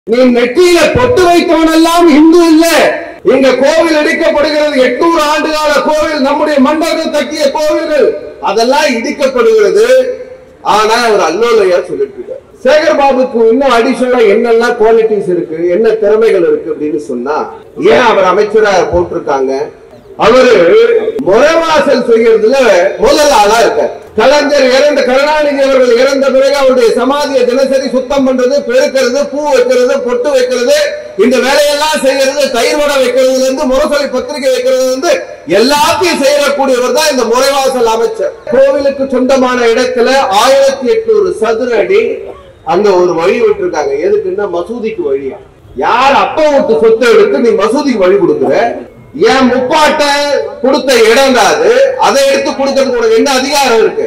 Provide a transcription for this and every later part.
நீ நெற்றியில பொட்டு வைத்தவனெல்லாம் இந்து இல்ல இங்க கோவில் இடிக்கப்படுகிறது எட்நூறு ஆண்டு கால கோவில் நம்முடைய மண்டபம் தக்கிய கோவில்கள் அதெல்லாம் இடிக்கப்படுகிறது ஆனா அவர் அல்லோலையா சொல்லிட்டு இருக்காரு சேகர் பாபுக்கு இன்னும் அடிஷனலா என்னெல்லாம் குவாலிட்டிஸ் இருக்கு என்ன திறமைகள் இருக்கு அப்படின்னு சொன்னா ஏன் அவர் அமைச்சரா போட்டிருக்காங்க அவரு முறைவாசல் செய்யறதுல முதல் ஆளா இருக்கார் கலைஞர் இறந்த கருணாநிதி அவர்கள் இறந்த பிறகு அவருடைய சமாதியை தினசரி சுத்தம் பண்றது பெருக்கிறது பூ வைக்கிறது பொட்டு வைக்கிறது இந்த வேலையெல்லாம் செய்யறது தயிர் வடை வைக்கிறதுல இருந்து முரசொலி பத்திரிகை வைக்கிறதுல இருந்து எல்லாத்தையும் செய்யக்கூடியவர் தான் இந்த முறைவாசல் அமைச்சர் கோவிலுக்கு சொந்தமான இடத்துல ஆயிரத்தி எட்நூறு சதுர அடி அங்க ஒரு வழி விட்டுருக்காங்க எதுக்குன்னா மசூதிக்கு வழியா யார் அப்பா விட்டு சொத்தை எடுத்து நீ மசூதிக்கு வழி கொடுக்குற என் முப்பாட்ட கொடுத்த இடம் தான் அது அதை எடுத்து கொடுக்கறதுக்கு உனக்கு என்ன அதிகாரம் இருக்கு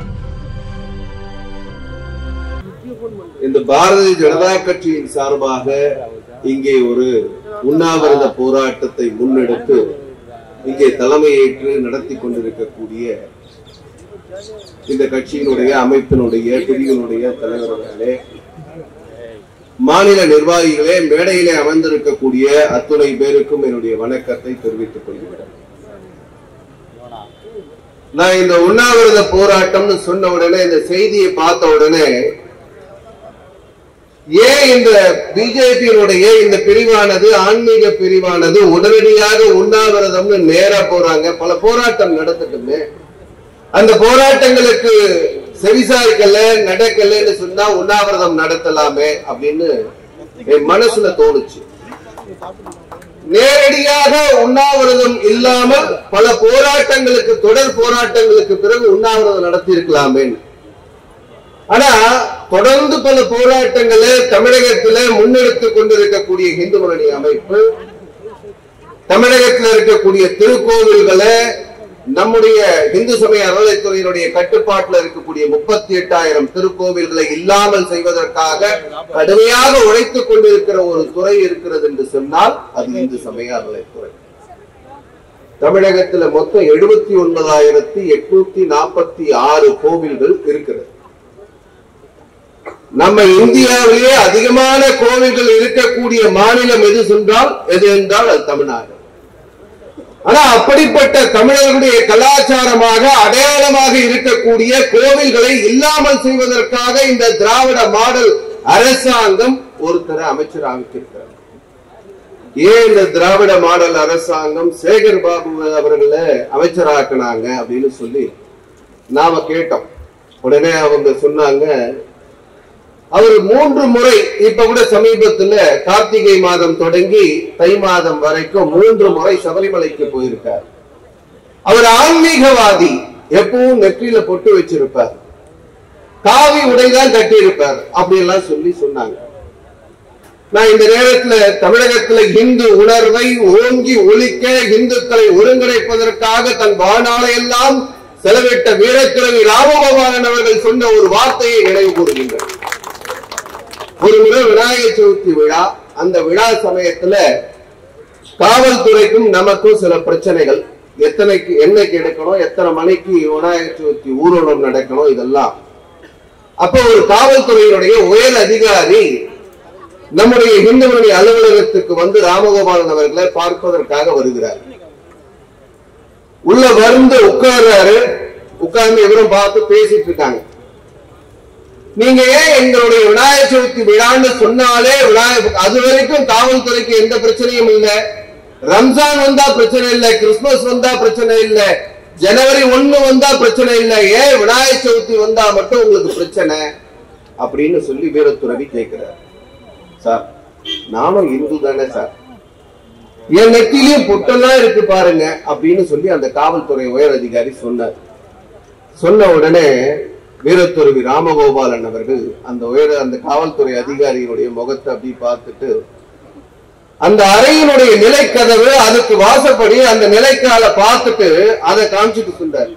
இந்த பாரதிய ஜனதா கட்சியின் சார்பாக இங்கே ஒரு உண்ணாவிரத போராட்டத்தை முன்னெடுத்து இங்கே தலைமையேற்று நடத்தி கொண்டிருக்கக்கூடிய இந்த கட்சியினுடைய அமைப்பினுடைய பிரிவினுடைய தலைவர்களே மாநில நிர்வாகிகளே மேடையிலே அமர்ந்திருக்கக்கூடிய அத்துணை பேருக்கும் என்னுடைய வணக்கத்தை தெரிவித்துக் கொள்கிறேன் நான் இந்த உண்ணாவிரத போராட்டம்னு சொன்ன உடனே இந்த செய்தியை பார்த்த உடனே ஏன் இந்த பிஜேபியினுடைய இந்த பிரிவானது ஆன்மீக பிரிவானது உடனடியாக உண்ணாவிரதம்னு நேரா போறாங்க பல போராட்டம் நடத்தட்டுமே அந்த போராட்டங்களுக்கு செவிசாய்க்கல நடக்கலன்னு சொன்னா உண்ணாவிரதம் நடத்தலாமே அப்படின்னு என் மனசுல தோணுச்சு நேரடியாக உண்ணாவிரதம் இல்லாமல் பல போராட்டங்களுக்கு தொடர் போராட்டங்களுக்கு பிறகு உண்ணாவிரதம் நடத்தி இருக்கலாமே ஆனா தொடர்ந்து பல போராட்டங்களை தமிழகத்துல முன்னெடுத்துக் கொண்டிருக்கக்கூடிய இந்து முன்னணி அமைப்பு தமிழகத்தில் இருக்கக்கூடிய திருக்கோவில்களை நம்முடைய இந்து சமய அறநிலைத்துறையினுடைய கட்டுப்பாட்டில் இருக்கக்கூடிய முப்பத்தி எட்டாயிரம் திருக்கோவில்களை இல்லாமல் செய்வதற்காக கடுமையாக உழைத்துக் கொண்டிருக்கிற ஒரு துறை இருக்கிறது என்று சொன்னால் அது இந்து சமய அறநிலைத்துறை தமிழகத்துல மொத்தம் எழுபத்தி ஒன்பதாயிரத்தி எட்நூத்தி நாற்பத்தி ஆறு கோவில்கள் இருக்கிறது நம்ம இந்தியாவிலேயே அதிகமான கோவில்கள் இருக்கக்கூடிய மாநிலம் எது சென்றால் எது என்றால் அது தமிழ்நாடு ஆனா அப்படிப்பட்ட தமிழர்களுடைய கலாச்சாரமாக அடையாளமாக இருக்கக்கூடிய கோவில்களை இல்லாமல் செய்வதற்காக இந்த திராவிட மாடல் அரசாங்கம் ஒருத்தரை அமைச்சர் அமைச்சிருக்கிறார் ஏன் இந்த திராவிட மாடல் அரசாங்கம் சேகர் பாபு அவர்களை அமைச்சராக்குனாங்க அப்படின்னு சொல்லி நாம கேட்டோம் உடனே அவங்க சொன்னாங்க அவர் மூன்று முறை இப்ப கூட சமீபத்துல கார்த்திகை மாதம் தொடங்கி தை மாதம் வரைக்கும் மூன்று முறை சபரிமலைக்கு போயிருக்கார் அவர் ஆன்மீகவாதி எப்பவும் நெற்றியில பொட்டு வச்சிருப்பார் காவி உடைதான் கட்டியிருப்பார் அப்படி எல்லாம் சொல்லி சொன்னாங்க நான் இந்த நேரத்துல தமிழகத்துல இந்து உணர்வை ஓங்கி ஒழிக்க இந்துக்களை ஒருங்கிணைப்பதற்காக தன் வாழ்நாளை எல்லாம் செலவிட்ட வீரக்கிழவி ராமபகவானன் அவர்கள் சொன்ன ஒரு வார்த்தையை நினைவு கூறுகின்றனர் ஒரு முறை விநாயகர் சதுர்த்தி விழா அந்த விழா சமயத்துல காவல்துறைக்கும் நமக்கும் சில பிரச்சனைகள் எத்தனைக்கு என்னைக்கு எடுக்கணும் எத்தனை மணிக்கு விநாயகர் சதுர்த்தி ஊர்வலம் நடக்கணும் இதெல்லாம் அப்ப ஒரு காவல்துறையினுடைய உயர் அதிகாரி நம்முடைய இந்துமணி அலுவலகத்துக்கு வந்து ராமகோபாலன் அவர்களை பார்ப்பதற்காக வருகிறார் உள்ள வந்து உட்கார்றாரு உட்கார்ந்து இவரும் பார்த்து பேசிட்டு இருக்காங்க நீங்க ஏன் எங்களுடைய விநாயகர் சதுர்த்தி விழான்னு சொன்னாலே விநாயகர் அது வரைக்கும் காவல்துறைக்கு எந்த பிரச்சனையும் இல்ல ரம்ஜான் வந்தா பிரச்சனை இல்ல கிறிஸ்துமஸ் வந்தா பிரச்சனை இல்ல ஜனவரி ஒண்ணு வந்தா பிரச்சனை இல்ல ஏன் விநாயகர் சதுர்த்தி வந்தா மட்டும் உங்களுக்கு பிரச்சனை அப்படின்னு சொல்லி வீரத்துறவி கேட்கிறார் சார் நானும் இந்து தானே சார் என் நெத்திலையும் பொட்டெல்லாம் இருக்கு பாருங்க அப்படின்னு சொல்லி அந்த காவல்துறை உயர் அதிகாரி சொன்னார் சொன்ன உடனே வீரத்துறவி ராமகோபாலன் அவர்கள் அந்த உயர அந்த காவல்துறை அதிகாரியினுடைய முகத்தை அப்படி பார்த்துட்டு அந்த அறையினுடைய நிலைக்கதவு அதுக்கு வாசப்படி அந்த நிலைக்கால பார்த்துட்டு அதை காமிச்சிட்டு சொன்னார்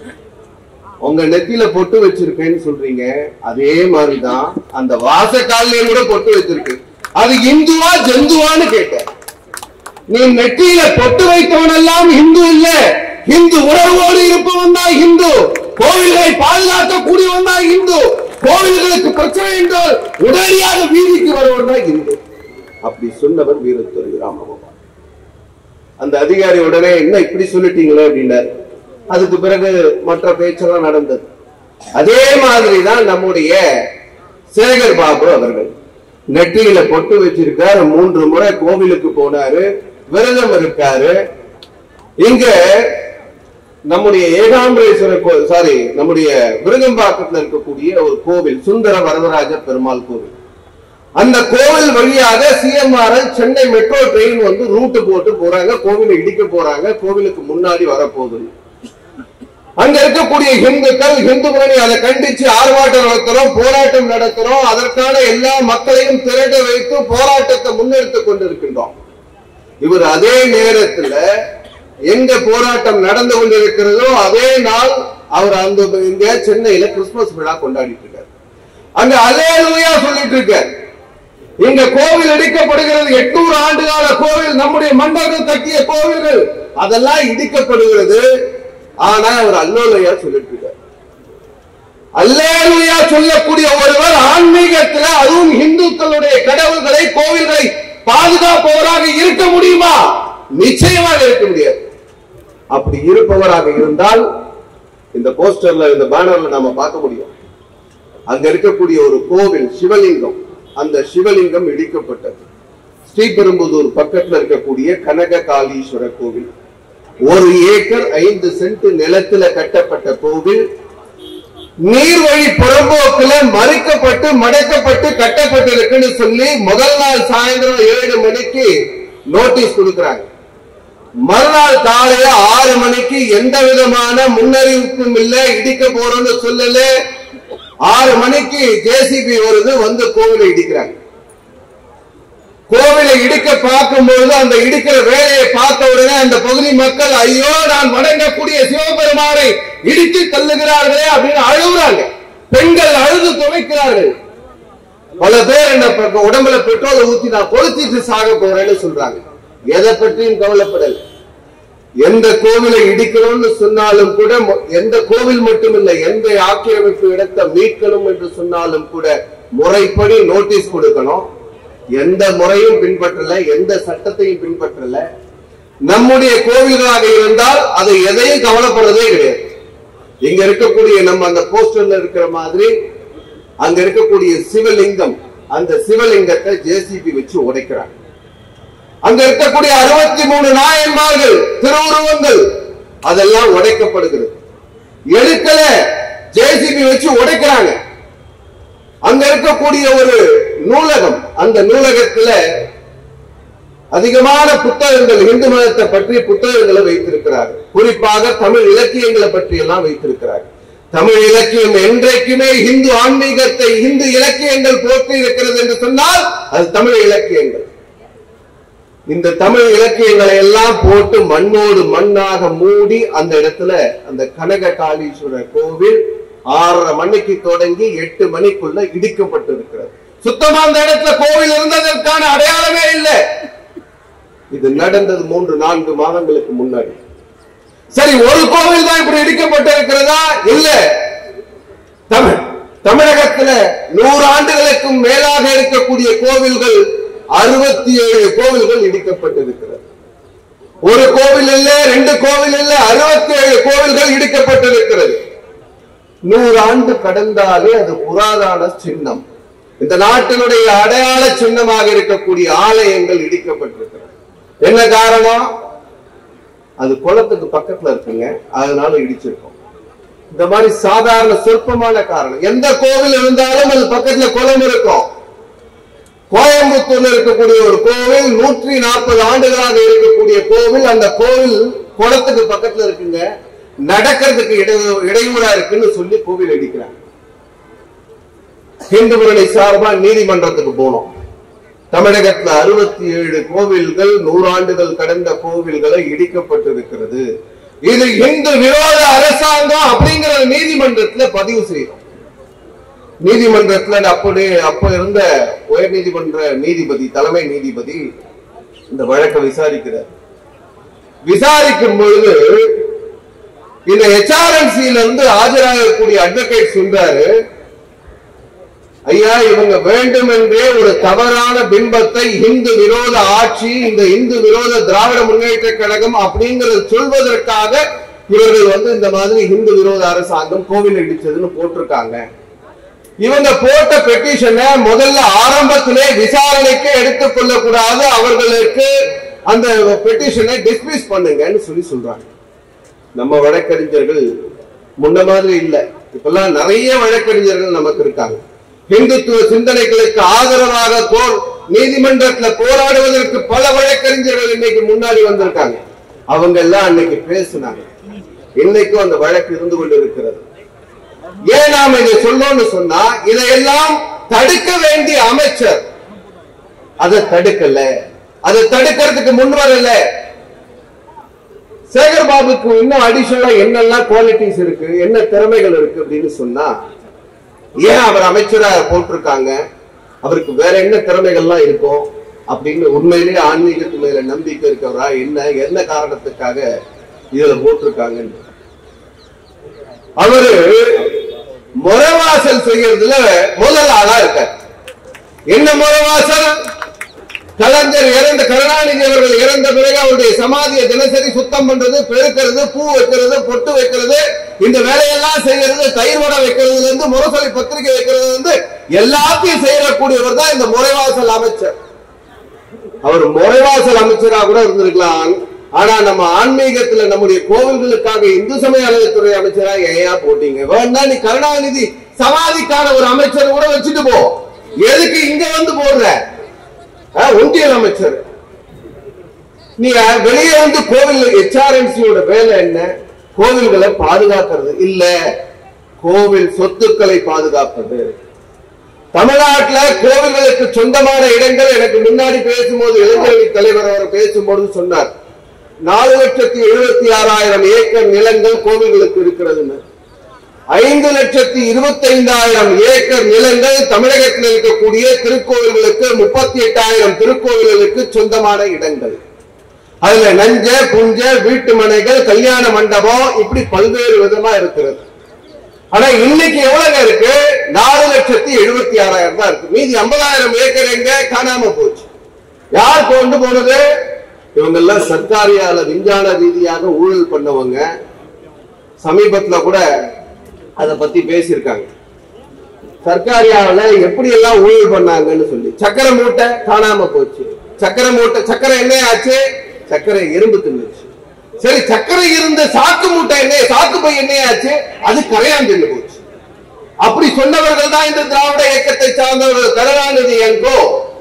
உங்க நெத்தியில பொட்டு வச்சிருக்கேன்னு சொல்றீங்க அதே மாதிரிதான் அந்த வாசக்காலையும் கூட பொட்டு வச்சிருக்கு அது இந்துவா ஜந்துவான்னு கேட்டேன் நீ நெற்றியில பொட்டு வைத்தவனெல்லாம் இந்து இல்ல இந்து உறவோடு இருப்பவன் தான் இந்து கோவில்களை பாதுகாக்க கூடியவன் தான் இந்து கோவில்களுக்கு பிரச்சனை என்றால் உடனடியாக வீதிக்கு வருவர் தான் இந்து அப்படி சொன்னவர் வீரத்துறை ராமகோபால் அந்த அதிகாரி உடனே என்ன இப்படி சொல்லிட்டீங்களே அப்படின்னாரு அதுக்கு பிறகு மற்ற பேச்செல்லாம் நடந்தது அதே மாதிரி தான் நம்முடைய சேகர் பாபு அவர்கள் நெற்றியில பொட்டு வச்சிருக்காரு மூன்று முறை கோவிலுக்கு போனாரு விரதம் இருக்காரு இங்க நம்முடைய ஏகாம்பரேஸ்வரர் கோவில் சாரி நம்முடைய விருகம்பாக்கத்துல இருக்கக்கூடிய ஒரு கோவில் சுந்தர வரதராஜ பெருமாள் கோவில் அந்த கோவில் வழியாக சிஎம்ஆர் சென்னை மெட்ரோ ட்ரெயின் வந்து ரூட் போட்டு போறாங்க கோவிலை இடிக்க போறாங்க கோவிலுக்கு முன்னாடி வரப்போகுது அங்க இருக்கக்கூடிய இந்துக்கள் இந்து முன்னணி அதை கண்டிச்சு ஆர்ப்பாட்டம் நடத்துறோம் போராட்டம் நடத்துறோம் அதற்கான எல்லா மக்களையும் திரட்ட வைத்து போராட்டத்தை முன்னெடுத்துக் கொண்டிருக்கின்றோம் இவர் அதே நேரத்துல எங்க போராட்டம் நடந்து கொண்டிருக்கிறதோ அதே நாள் அவர் அந்த இங்க சென்னையில கிறிஸ்துமஸ் விழா கொண்டாடிட்டு இருக்காரு அங்க அலேலுயா சொல்லிட்டு இருக்காரு இங்க கோவில் இடிக்கப்படுகிறது எட்நூறு ஆண்டு கால கோவில் நம்முடைய மன்னர்கள் கட்டிய கோவில்கள் அதெல்லாம் இடிக்கப்படுகிறது ஆனா அவர் அல்லோலையா சொல்லிட்டு இருக்காரு அல்லேலுயா சொல்லக்கூடிய ஒருவர் ஆன்மீகத்துல அதுவும் இந்துக்களுடைய கடவுள்களை கோவில்களை பாதுகாப்பவராக இருக்க முடியுமா நிச்சயமாக இருக்க முடியாது அப்படி இருப்பவராக இருந்தால் இந்த போஸ்டர்ல இந்த பேனர்ல நாம பார்க்க முடியும் அங்க இருக்கக்கூடிய ஒரு கோவில் சிவலிங்கம் அந்த சிவலிங்கம் இடிக்கப்பட்டது ஸ்ரீபெரும்புதூர் பக்கத்துல இருக்கக்கூடிய கனக காளீஸ்வரர் கோவில் ஒரு ஏக்கர் ஐந்து சென்ட் நிலத்துல கட்டப்பட்ட கோவில் நீர்வழி புறம்போக்குல மறுக்கப்பட்டு மடக்கப்பட்டு கட்டப்பட்டிருக்குன்னு சொல்லி முதல் நாள் சாயந்தரம் ஏழு மணிக்கு நோட்டீஸ் கொடுக்கறாங்க மறுநாள் காலையில ஆறு மணிக்கு எந்த விதமான முன்னறிவிப்பும் இல்ல இடிக்க போறோம்னு சொல்லல ஆறு மணிக்கு ஜேசிபி வருது வந்து கோவிலை இடிக்கிறாங்க கோவிலை இடிக்க பார்க்கும்பொழுது அந்த இடிக்கிற வேலையை பார்த்த உடனே அந்த பகுதி மக்கள் ஐயோ நான் வணங்கக்கூடிய சிவபெருமானை இடித்து தள்ளுகிறார்களே அப்படின்னு அழுகுறாங்க பெண்கள் அழுது துவைக்கிறார்கள் பல பேர் என்ன ப- உடம்புல பெட்ரோலை ஊத்தி நான் கொளுத்திட்டு சாக போறேன்னு சொல்றாங்க எதை பற்றியும் கவலைப்படல எந்த கோவிலை இடிக்கணும்னு சொன்னாலும் கூட மொ- எந்த கோவில் மட்டுமில்லை எந்த ஆக்கிரமிப்பு இடத்தை மீட்கணும் என்று சொன்னாலும் கூட முறைப்படி நோட்டீஸ் கொடுக்கணும் எந்த முறையும் பின்பற்றல எந்த சட்டத்தையும் பின்பற்றல நம்முடைய கோவில்களாக இருந்தால் அதை எதையும் கவலைப்படுறதே கிடையாது இங்க இருக்கக்கூடிய நம்ம அந்த போஸ்டர்ல இருக்கிற மாதிரி அங்க இருக்கக்கூடிய சிவலிங்கம் அந்த சிவலிங்கத்தை ஜேசிபி வச்சு உடைக்கிறாங்க அங்க இருக்கக்கூடிய அறுபத்தி மூணு நாயன்மார்கள் திருவுருவங்கள் அதெல்லாம் உடைக்கப்படுகிறது எடுக்கல ஜேசிபி வச்சு உடைக்கிறாங்க அங்க இருக்கக்கூடிய ஒரு நூலகம் அந்த நூலகத்துல அதிகமான புத்தகங்கள் இந்து மதத்தை பற்றி புத்தகங்களை வைத்திருக்கிறார்கள் குறிப்பாக தமிழ் இலக்கியங்களை பற்றி எல்லாம் வைத்திருக்கிறார்கள் தமிழ் இலக்கியம் என்றைக்குமே இந்து ஆன்மீகத்தை இந்து இலக்கியங்கள் போற்றி இருக்கிறது என்று சொன்னால் அது தமிழ் இலக்கியங்கள் இந்த தமிழ் இலக்கியங்களை எல்லாம் போட்டு மண்ணோடு மண்ணாக மூடி அந்த இடத்துல அந்த கனக காளீஸ்வரர் கோவில் ஆறரை மணிக்கு தொடங்கி எட்டு மணிக்குள்ள இடிக்கப்பட்டிருக்கிறது சுத்தமா அந்த இடத்துல கோவில் இருந்ததற்கான அடையாளமே இல்லை இது நடந்தது மூன்று நான்கு மாதங்களுக்கு முன்னாடி சரி ஒரு கோவில் தான் இப்படி இடிக்கப்பட்டிருக்கிறதா இல்ல தமிழ் தமிழகத்துல நூறு ஆண்டுகளுக்கும் மேலாக இருக்கக்கூடிய கோவில்கள் அறுபத்தி ஏழு கோவில்கள் இடிக்கப்பட்டிருக்கிறது ஒரு கோவில் இல்ல ரெண்டு கோவில் இல்ல அறுபத்தி ஏழு கோவில்கள் இடிக்கப்பட்டிருக்கிறது நூறு ஆண்டு கடந்தாலே அது புராதான சின்னம் இந்த நாட்டினுடைய அடையாள சின்னமாக இருக்கக்கூடிய ஆலயங்கள் இடிக்கப்பட்டிருக்கிறது என்ன காரணம் அது குளத்துக்கு பக்கத்துல இருக்குங்க அதனால இடிச்சிருக்கோம் இந்த மாதிரி சாதாரண சொற்பமான காரணம் எந்த கோவில் இருந்தாலும் அது பக்கத்துல குளம் இருக்கும் கோயம்புத்தூர்ல இருக்கக்கூடிய ஒரு கோவில் நூற்றி நாற்பது ஆண்டுகளாக இருக்கக்கூடிய கோவில் அந்த கோவில் குளத்துக்கு பக்கத்துல இருக்குங்க நடக்கிறதுக்கு இடை- இடையூறா இருக்குன்னு சொல்லி கோவில் அடிக்கிறாங்க இந்து முரணி சார்பா நீதிமன்றத்துக்கு போனோம் தமிழகத்துல அறுபத்தி ஏழு கோவில்கள் நூறாண்டுகள் கடந்த கோவில்களை இடிக்கப்பட்டிருக்கிறது இது இந்து விரோத அரசாங்கம் அப்படிங்கிற நீதிமன்றத்துல பதிவு செய்யணும் நீதிமன்றத்துல அப்படியே அப்ப இருந்த உயர் நீதிமன்ற நீதிபதி தலைமை நீதிபதி இந்த வழக்கை விசாரிக்கிறார் விசாரிக்கும் பொழுது இந்த ஹெச்ஆர்என்சியில இருந்து ஆஜராகக்கூடிய அட்வொகேட் சொல்றாரு ஐயா இவங்க வேண்டுமென்றே ஒரு தவறான பிம்பத்தை இந்து விரோத ஆட்சி இந்த இந்து விரோத திராவிட முன்னேற்ற கழகம் அப்படிங்கறது சொல்வதற்காக இவர்கள் வந்து இந்த மாதிரி இந்து விரோத அரசாங்கம் கோவில் இடிச்சதுன்னு போட்டிருக்காங்க இவங்க போட்ட பெட்டிஷனை முதல்ல ஆரம்பத்திலே விசாரணைக்கு எடுத்துக் கொள்ளக்கூடாது அவர்களுக்கு அந்த பெட்டிஷனை டிஸ்மிஸ் பண்ணுங்கன்னு சொல்லி சொல்றாங்க நம்ம வழக்கறிஞர்கள் முன்ன மாதிரி இல்ல இப்பெல்லாம் நிறைய வழக்கறிஞர்கள் நமக்கு இருக்காங்க இந்துத்துவ சிந்தனைகளுக்கு ஆதரவாக போர் நீதிமன்றத்துல போராடுவதற்கு பல வழக்கறிஞர்கள் இன்னைக்கு முன்னாடி வந்திருக்காங்க அவங்க எல்லாம் அன்னைக்கு பேசினாங்க இன்னைக்கும் அந்த வழக்கு இருந்து கொண்டிருக்கிறது ஏன் நாம இதை சொல்லணும்னு சொன்னா இதையெல்லாம் தடுக்க வேண்டிய அமைச்சர் அதை தடுக்கல அதை தடுக்கிறதுக்கு முன் வரல சேகர் பாபுக்கு இன்னும் அடிஷனலா என்னெல்லாம் குவாலிட்டிஸ் இருக்கு என்ன திறமைகள் இருக்கு அப்படின்னு சொன்னா ஏன் அவர் அமைச்சரா போட்டிருக்காங்க அவருக்கு வேற என்ன திறமைகள்லாம் இருக்கும் அப்படின்னு உண்மையிலேயே ஆன்மீகத்து மேல நம்பிக்கை இருக்கவரா என்ன என்ன காரணத்துக்காக இதுல போட்டிருக்காங்கன்னு அவரு முறவாசல் செய்யறதுல முதல் ஆளா இருக்கார் என்ன முறவாசல் கலைஞர் இறந்த கருணாநிதி அவர்கள் இறந்த பிறகு அவருடைய சமாதியை தினசரி சுத்தம் பண்றது பெருக்கிறது பூ வைக்கிறது பொட்டு வைக்கிறது இந்த வேலையெல்லாம் செய்யறது தயிர் வடை வைக்கிறதுல இருந்து முரசொலி பத்திரிகை வைக்கிறதுல இருந்து எல்லாத்தையும் செய்யக்கூடியவர் தான் இந்த முறைவாசல் அமைச்சர் அவர் முறைவாசல் அமைச்சரா கூட இருந்திருக்கலாம் ஆனா நம்ம ஆன்மீகத்துல நம்முடைய கோவில்களுக்காக இந்து சமய அறநிலைத்துறை அமைச்சரா ஏயா போட்டீங்க வேணா நீ கருணாநிதி சமாதிக்கான ஒரு அமைச்சர் கூட வச்சுட்டு போ எதுக்கு இங்க வந்து போடுற ஆ, ஒன்றிய அமைச்சர் நீ அஹ், வெளியே வந்து கோவில் ஹெச்ஆர்என்சியோட வேலை என்ன கோவில்களை பாதுகாக்கிறது இல்ல கோவில் சொத்துக்களை பாதுகாப்பது தமிழ்நாட்டுல கோவில்களுக்கு சொந்தமான இடங்கள் எனக்கு முன்னாடி பேசும்போது இளைஞரணி தலைவர் அவர் பேசும்போது சொன்னார் நாலு லட்சத்தி எழுபத்தி ஆறாயிரம் ஏக்கர் நிலங்கள் கோவில்களுக்கு இருக்கிறதுன்னு ஐந்து லட்சத்தி இருபத்தி ஐந்தாயிரம் ஏக்கர் நிலங்கள் தமிழகத்தில் இருக்கக்கூடிய திருக்கோவில்களுக்கு முப்பத்தி எட்டாயிரம் திருக்கோவில்களுக்கு சொந்தமான இடங்கள் அதுல நஞ்ச புஞ்ச வீட்டு மனைகள் கல்யாண மண்டபம் இப்படி பல்வேறு விதமா இருக்கிறது ஆனா இன்னைக்கு எவ்வளவு இருக்கு நாலு லட்சத்தி எழுபத்தி ஆறாயிரம் தான் இருக்கு மீதி ஐம்பதாயிரம் ஏக்கர் எங்க காணாம போச்சு யார் கொண்டு போனது இவங்க எல்லாம் சர்க்காரியால விஞ்ஞான ரீதியாக ஊழல் பண்ணவங்க சமீபத்துல கூட அத பத்தி பேசியிருக்காங்க சர்க்காரியாவில் எப்படி எல்லாம் ஊழல் பண்ணாங்கன்னு சொல்லி சக்கரை மூட்டை காணாம போச்சு சக்கரை மூட்டை சக்கரை என்ன ஆச்சு சக்கரை எறும்பு தின்னுச்சு சரி சக்கரை இருந்த சாக்கு மூட்டை என்ன சாக்கு பை என்ன ஆச்சு அது கரையான் தின்னு போச்சு அப்படி சொன்னவர்கள் தான் இந்த திராவிட இயக்கத்தை சார்ந்தவர்கள் கருணாநிதி என்கோ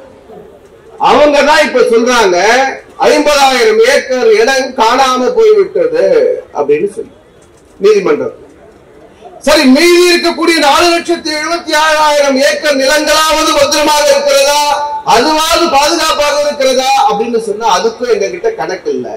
அவங்க தான் இப்ப சொல்றாங்க ஐம்பதாயிரம் ஏக்கர் இடம் காணாம போய்விட்டது அப்படின்னு சொல்லி நீதிமன்றம் சரி மீதி இருக்கக்கூடிய நாலு லட்சத்தி எழுபத்தி ஆறாயிரம் ஏக்கர் நிலங்களாவது பத்திரமாக இருக்கிறதா அதுவாவது பாதுகாப்பாக இருக்கிறதா அப்படின்னு சொன்னா அதுக்கும் எங்க கிட்ட கணக்கு இல்ல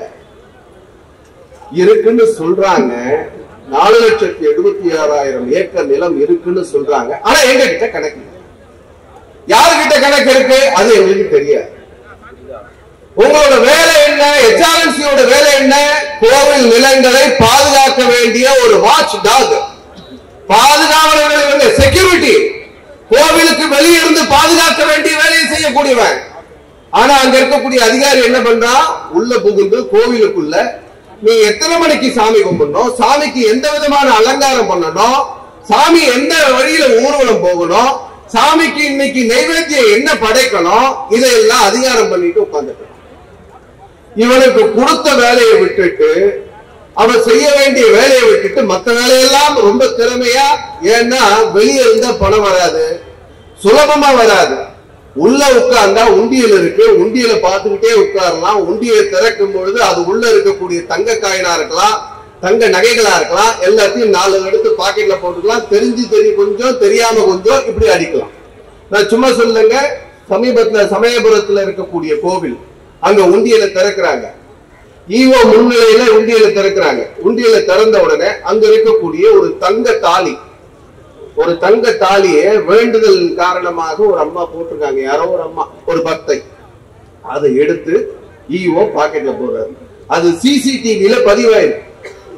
இருக்குன்னு சொல்றாங்க நாலு லட்சத்தி எழுபத்தி ஆறாயிரம் ஏக்கர் நிலம் இருக்குன்னு சொல்றாங்க ஆனா எங்க கிட்ட கணக்கு இல்லை யாருகிட்ட கணக்கு இருக்கு அது எங்களுக்கு தெரியாது உங்களோட வேலை என்ன ஹெச்ஆர்என்சியோட வேலை என்ன கோவில் நிலங்களை பாதுகாக்க வேண்டிய ஒரு வாட்ச் டாக் பாதுகாவலர்கள் செக்யூரிட்டி கோவிலுக்கு வெளியே இருந்து பாதுகாக்க வேண்டிய வேலையை செய்யக்கூடியவன் ஆனா அங்க இருக்கக்கூடிய அதிகாரி என்ன பண்றான் உள்ள புகுந்து கோவிலுக்குள்ள நீ எத்தனை மணிக்கு சாமி கும்பிடணும் சாமிக்கு எந்த விதமான அலங்காரம் பண்ணணும் சாமி எந்த வழியில ஊர்வலம் போகணும் சாமிக்கு இன்னைக்கு நைவேத்தியம் என்ன படைக்கணும் இதையெல்லாம் அதிகாரம் பண்ணிட்டு உட்கார்ந்துட்டு இவனுக்கு கொடுத்த வேலையை விட்டுட்டு அவன் செய்ய வேண்டிய வேலையை விட்டுட்டு மத்த வேலையெல்லாம் ரொம்ப திறமையா ஏன்னா வெளியே இருந்தா பணம் வராது சுலபமா வராது உள்ள உட்கார்ந்தா உண்டியல் இருக்கு உண்டியல பார்த்துக்கிட்டே உட்காரலாம் உண்டியலை திறக்கும் பொழுது அது உள்ள இருக்கக்கூடிய தங்க காயினா இருக்கலாம் தங்க நகைகளா இருக்கலாம் எல்லாத்தையும் நாலு எடுத்து பாக்கெட்ல போட்டுக்கலாம் தெரிஞ்சு தெரிய கொஞ்சம் தெரியாம கொஞ்சம் இப்படி அடிக்கலாம் நான் சும்மா சொல்லுங்க சமீபத்துல சமயபுரத்துல இருக்கக்கூடிய கோவில் அங்க உண்டியலை திறக்கிறாங்க ஈவோ முன்னிலையில உண்டியலை திறக்கிறாங்க உண்டியலை திறந்த உடனே அங்க இருக்கக்கூடிய ஒரு தங்க தாலி ஒரு தங்க தாலியை வேண்டுதல் காரணமாக ஒரு அம்மா போட்டிருக்காங்க யாரோ ஒரு அம்மா ஒரு பக்தை அதை எடுத்து ஈவோ பாக்கெட்ல போடுறாரு அது சிசிடிவில பதிவாயிருக்கு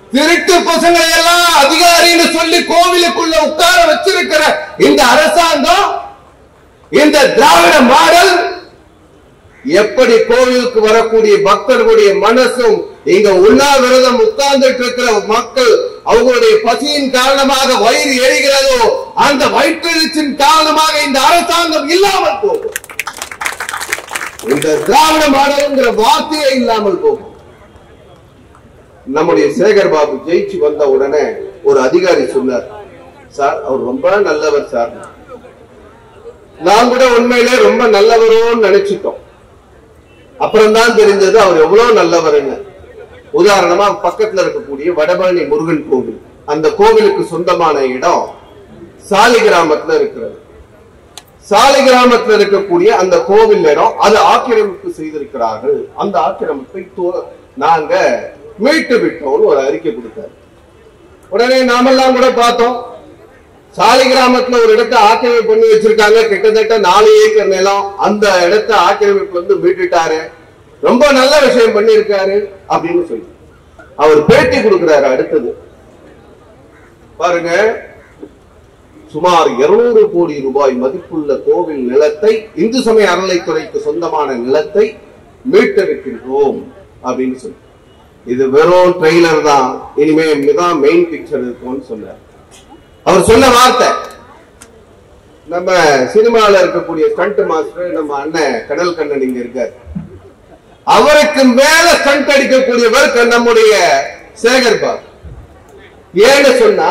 திருட்டு பசங்களை எல்லாம் அதிகாரின்னு சொல்லி கோவிலுக்குள்ள உட்கார வச்சிருக்கிற இந்த அரசாங்கம் இந்த திராவிட மாடல் எப்படி கோவிலுக்கு வரக்கூடிய பக்தர்களுடைய மனசும் இங்க உண்ணாவிரதம் உட்கார்ந்துட்டு இருக்கிற மக்கள் அவங்களுடைய பசியின் காரணமாக வயிறு எரிகிறதோ அந்த வயிற்றெழுச்சின் காரணமாக இந்த அரசாங்கம் இல்லாமல் போகும் இந்த திராவிட மாடல்ங்கிற வார்த்தையே இல்லாமல் போகும் நம்முடைய சேகர் பாபு ஜெயிச்சு வந்த உடனே ஒரு அதிகாரி சொன்னார் சார் அவர் ரொம்ப நல்லவர் சார் நான் கூட உண்மையிலே ரொம்ப நல்லவரோன்னு நினைச்சிட்டோம் அப்புறம் தான் தெரிஞ்சது அவர் எவ்வளவு நல்லவர்னு உதாரணமா பக்கத்துல இருக்கக்கூடிய வடபழனி முருகன் கோவில் அந்த கோவிலுக்கு சொந்தமான இடம் சாலி கிராமத்துல இருக்கிறது சாலை கிராமத்துல இருக்கக்கூடிய அந்த கோவில் இடம் அது ஆக்கிரமிப்பு செய்திருக்கிறார்கள் அந்த ஆக்கிரமிப்பை தூ- நாங்க மீட்டு விட்டோம்னு ஒரு அறிக்கை கொடுத்தாரு உடனே நாமெல்லாம் கூட பார்த்தோம் சாலை கிராமத்துல ஒரு இடத்தை ஆக்கிரமிப்பு பண்ணி வச்சிருக்காங்க கிட்டத்தட்ட நாலு ஏக்கர் நிலம் அந்த இடத்தை ஆக்கிரமிப்பு வந்து மீட்டுட்டாரு ரொம்ப நல்ல விஷயம் பண்ணியிருக்காரு அப்படின்னு சொல்லி அவர் பேட்டி கொடுக்கிறாரு அடுத்தது பாருங்க சுமார் 200 கோடி ரூபாய் மதிப்புள்ள கோவில் நிலத்தை இந்து சமய அறநிலைத்துறைக்கு சொந்தமான நிலத்தை மீட்டெடுக்கின்றோம் அப்படின்னு சொல்லி இது வெறும் ட்ரெய்லர் தான் இனிமே மிதான் மெயின் பிக்சர் இருக்கும்னு சொன்னார் அவர் சொன்ன வார்த்தை நம்ம சினிமால இருக்கக்கூடிய ஸ்டண்ட் மாஸ்டர் நம்ம அண்ணன் கடல் கண்ணன் இங்க இருக்கார் அவருக்கு மேல ஸ்டண்ட் அடிக்கக்கூடியவர் க- நம்முடைய சேகர் பாபு ஏன்னு சொன்னா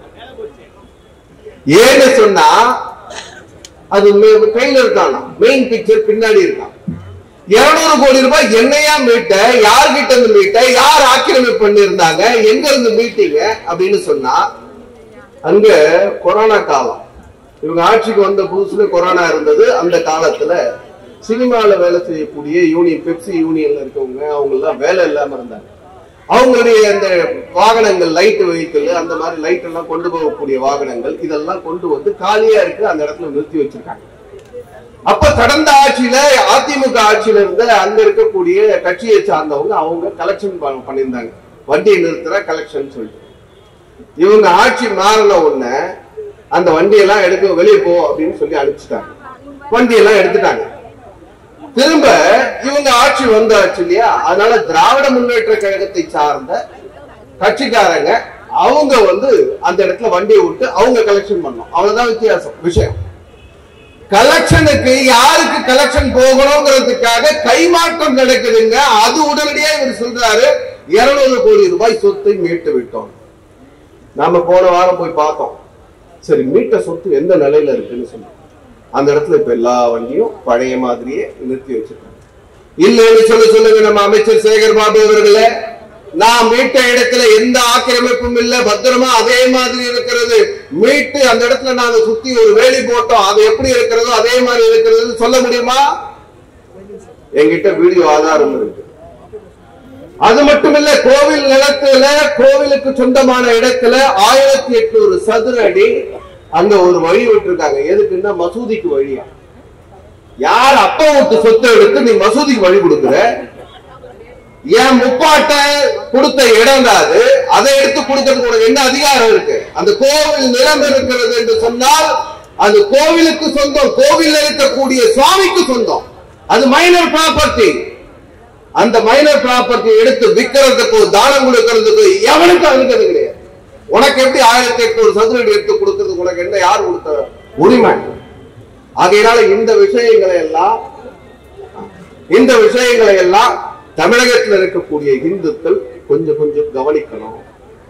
ஏன்னு சொன்னா அது ட்ரெய்லர் தானா மெயின் பிக்சர் பின்னாடி இருக்கான் இருநூறு கோடி ரூபாய் என்னையா மீட்ட யார்கிட்ட இருந்து மீட்ட யார் ஆக்கிரமிப்பு பண்ணிருந்தாங்க எங்க இருந்து மீட்டீங்க அப்படின்னு சொன்னா அங்க கொரோனா காலம் இவங்க ஆட்சிக்கு வந்த புதுசுல கொரோனா இருந்தது அந்த காலத்துல சினிமால வேலை செய்யக்கூடிய யூனியன் பெப்சி யூனியன்ல இருக்கவங்க அவங்க எல்லாம் வேலை இல்லாம இருந்தாங்க அவங்களுடைய அந்த வாகனங்கள் லைட் வெஹிக்கிள் அந்த மாதிரி லைட் எல்லாம் கொண்டு போகக்கூடிய வாகனங்கள் இதெல்லாம் கொண்டு வந்து காலியா இருக்கு அந்த இடத்துல நிறுத்தி வச்சிருக்காங்க அப்ப கடந்த ஆட்சியில அதிமுக ஆட்சியில இருந்த அங்க இருக்கக்கூடிய கட்சியை சார்ந்தவங்க அவங்க கலெக்ஷன் பண்ணியிருந்தாங்க வண்டியை நிறுத்துற கலெக்ஷன் சொல்லிட்டு இவங்க ஆட்சி மாறின உடனே அந்த வண்டியெல்லாம் எடுக்க வெளியே போ அப்படின்னு சொல்லி அனுப்பிச்சிட்டாங்க வண்டியெல்லாம் எடுத்துட்டாங்க திரும்ப இவங்க ஆட்சி வந்தாச்சு இல்லையா அதனால திராவிட முன்னேற்ற கழகத்தை சார்ந்த கட்சிக்காரங்க அவங்க வந்து அந்த இடத்துல வண்டியை விட்டு அவங்க கலெக்ஷன் பண்ணோம் அவ்வளவுதான் வித்தியாசம் விஷயம் கலெக்ஷனுக்கு யாருக்கு கலெக்ஷன் போகணுங்கிறதுக்காக கைமாற்றம் நடக்குதுங்க அது உடனடியா இவர் சொல்றாரு 200 கோடி ரூபாய் சொத்தை மீட்டு விட்டோம் நாம போன வாரம் போய் பார்த்தோம் சரி மீட்ட சொத்து எந்த நிலையில இருக்குன்னு சொல்லி அந்த இடத்துல இப்ப எல்லா வண்டியும் பழைய மாதிரியே நிறுத்தி வச்சிருக்காங்க இல்லைன்னு சொல்ல சொல்லுங்க நம்ம அமைச்சர் சேகர் பாபு அவர்களே நான் மீட்ட இடத்துல எந்த ஆக்கிரமிப்பும் இல்ல பத்திரமா அதே மாதிரி இருக்கிறது மீட்டு அந்த இடத்துல நாங்க சுத்தி ஒரு வேலி போட்டோம் அது எப்படி இருக்கிறதோ அதே மாதிரி இருக்கிறது சொல்ல முடியுமா என்கிட்ட வீடியோ ஆதாரம் இருக்கு அது மட்டுமில்ல கோவில் நிலத்துல கோவிலுக்கு சொந்தமான இடத்துல ஆயிரத்தி எட்நூறு சதுர அடி அங்க ஒரு வழி விட்டுருக்காங்க எதுக்குன்னா மசூதிக்கு வழியா யார் அப்பா விட்டு சொத்தை எடுத்து நீ மசூதிக்கு வழி கொடுக்குற என் முப்பாட்ட கொடுத்த இடம் தான் அது அதை எடுத்து கொடுக்கறதுக்கு உனக்கு என்ன அதிகாரம் இருக்கு அந்த கோவில் நிலம் இருக்கிறது என்று சொன்னால் அது கோவிலுக்கு சொந்தம் கோவில் இருக்கக்கூடிய சுவாமிக்கு சொந்தம் அது மைனர் ப்ராப்பர்ட்டி அந்த மைனர் ப்ராப்பர்ட்டி எடுத்து விற்கிறதுக்கு தானம் கொடுக்கறதுக்கு எவனுக்கும் அனுமதி கிடையாது உனக்கு எப்படி ஆயிரத்தி எட்நூறு சதுர அடி எடுத்து கொடுக்கறதுக்கு உனக்கு என்ன யார் கொடுத்த உரிமை ஆகையினால இந்த விஷயங்களை எல்லாம் இந்த விஷயங்களை எல்லாம் தமிழகத்தில் இருக்கக்கூடிய இந்துக்கள் கொஞ்சம் கொஞ்சம் கவனிக்கணும்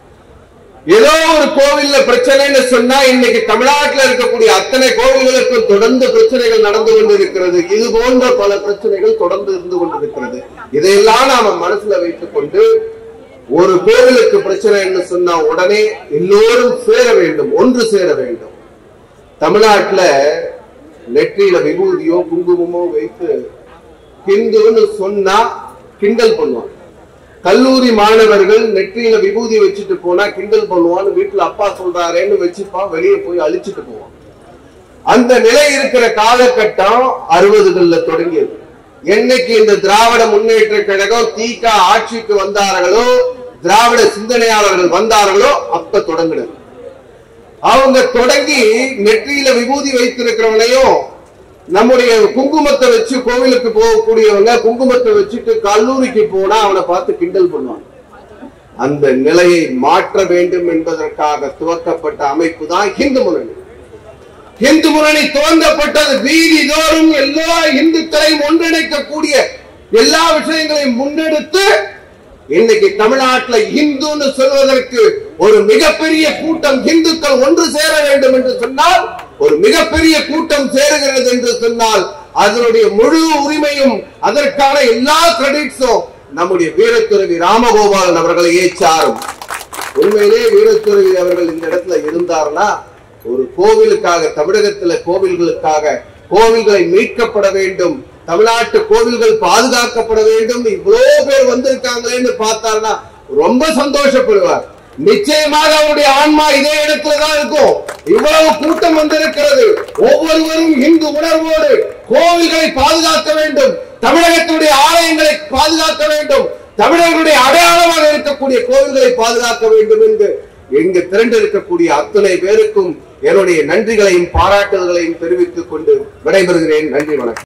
ஏதோ ஒரு கோவில்ல பிரச்சனைன்னு சொன்னா இன்னைக்கு தமிழ்நாட்டில் இருக்கக்கூடிய அத்தனை கோவில்களுக்கும் தொடர்ந்து பிரச்சனைகள் நடந்து கொண்டிருக்கிறது இது போன்ற பல பிரச்சனைகள் தொடர்ந்து இருந்து கொண்டிருக்கிறது இதையெல்லாம் நாம மனசுல வைத்துக் கொண்டு ஒரு கோவிலுக்கு பிரச்சனைன்னு சொன்னா உடனே எல்லோரும் சேர வேண்டும் ஒன்று சேர வேண்டும் தமிழ்நாட்டுல நெற்றியில விபூதியோ குங்குமமோ வைத்து ஹிந்துன்னு சொன்னா கிண்டல் பண்ணுவாங்க கல்லூரி மாணவர்கள் நெற்றியில விபூதி வச்சுட்டு போனா கிண்டல் பண்ணுவான்னு வீட்டுல அப்பா சொல்றாரேன்னு வச்சுப்பான் வெளியே போய் அழிச்சிட்டு போவான் அந்த நிலை இருக்கிற காலகட்டம் அறுபதுகள்ல தொடங்கியது என்னைக்கு இந்த திராவிட முன்னேற்ற கழகம் தீகா ஆட்சிக்கு வந்தார்களோ திராவிட சிந்தனையாளர்கள் வந்தார்களோ அப்ப தொடங்கினது அவங்க தொடங்கி நெற்றியில விபூதி வைத்திருக்கிறவனையும் நம்முடைய குங்குமத்தை வச்சு கோவிலுக்கு போகக்கூடியவங்க குங்குமத்தை வச்சுட்டு கல்லூரிக்கு போனா அவனை பார்த்து கிண்டல் பண்ணுவாங்க அந்த நிலையை மாற்ற வேண்டும் என்பதற்காக துவக்கப்பட்ட அமைப்பு தான் இந்து முன்னணி இந்து முன்னணி துவங்கப்பட்டது வீதி தோறும் எல்லா இந்துக்களையும் ஒன்றிணைக்கக்கூடிய எல்லா விஷயங்களையும் முன்னெடுத்து இன்னைக்கு தமிழ்நாட்டில் இந்துன்னு சொல்வதற்கு ஒரு மிகப்பெரிய கூட்டம் இந்துக்கள் ஒன்று சேர வேண்டும் என்று சொன்னால் ஒரு மிகப்பெரிய கூட்டம் சேருகிறது என்று சொன்னால் அதனுடைய முழு உரிமையும் அதற்கான எல்லா கிரெடிட்ஸும் நம்முடைய வீரத்துறவி ராமகோபாலன் அவர்களையே சாரும் உண்மையிலே வீரத்துறவி அவர்கள் இந்த இடத்துல இருந்தார்னா ஒரு கோவிலுக்காக தமிழகத்துல கோவில்களுக்காக கோவில்களை மீட்கப்பட வேண்டும் தமிழ்நாட்டு கோவில்கள் பாதுகாக்கப்பட வேண்டும் இவ்வளவு பேர் வந்திருக்காங்களேன்னு பார்த்தாருன்னா ரொம்ப சந்தோஷப்படுவார் நிச்சயமாக அவருடைய ஆன்மா இதே இடத்துல தான் இருக்கும் இவ்வளவு கூட்டம் வந்திருக்கிறது ஒவ்வொருவரும் இந்து உணர்வோடு கோவில்களை பாதுகாக்க வேண்டும் தமிழகத்துடைய ஆலயங்களை பாதுகாக்க வேண்டும் தமிழர்களுடைய அடையாளமாக இருக்கக்கூடிய கோவில்களை பாதுகாக்க வேண்டும் என்று எங்கு திரண்டு இருக்கக்கூடிய அத்தனை பேருக்கும் என்னுடைய நன்றிகளையும் பாராட்டுதல்களையும் தெரிவித்துக் கொண்டு விடைபெறுகிறேன் நன்றி வணக்கம்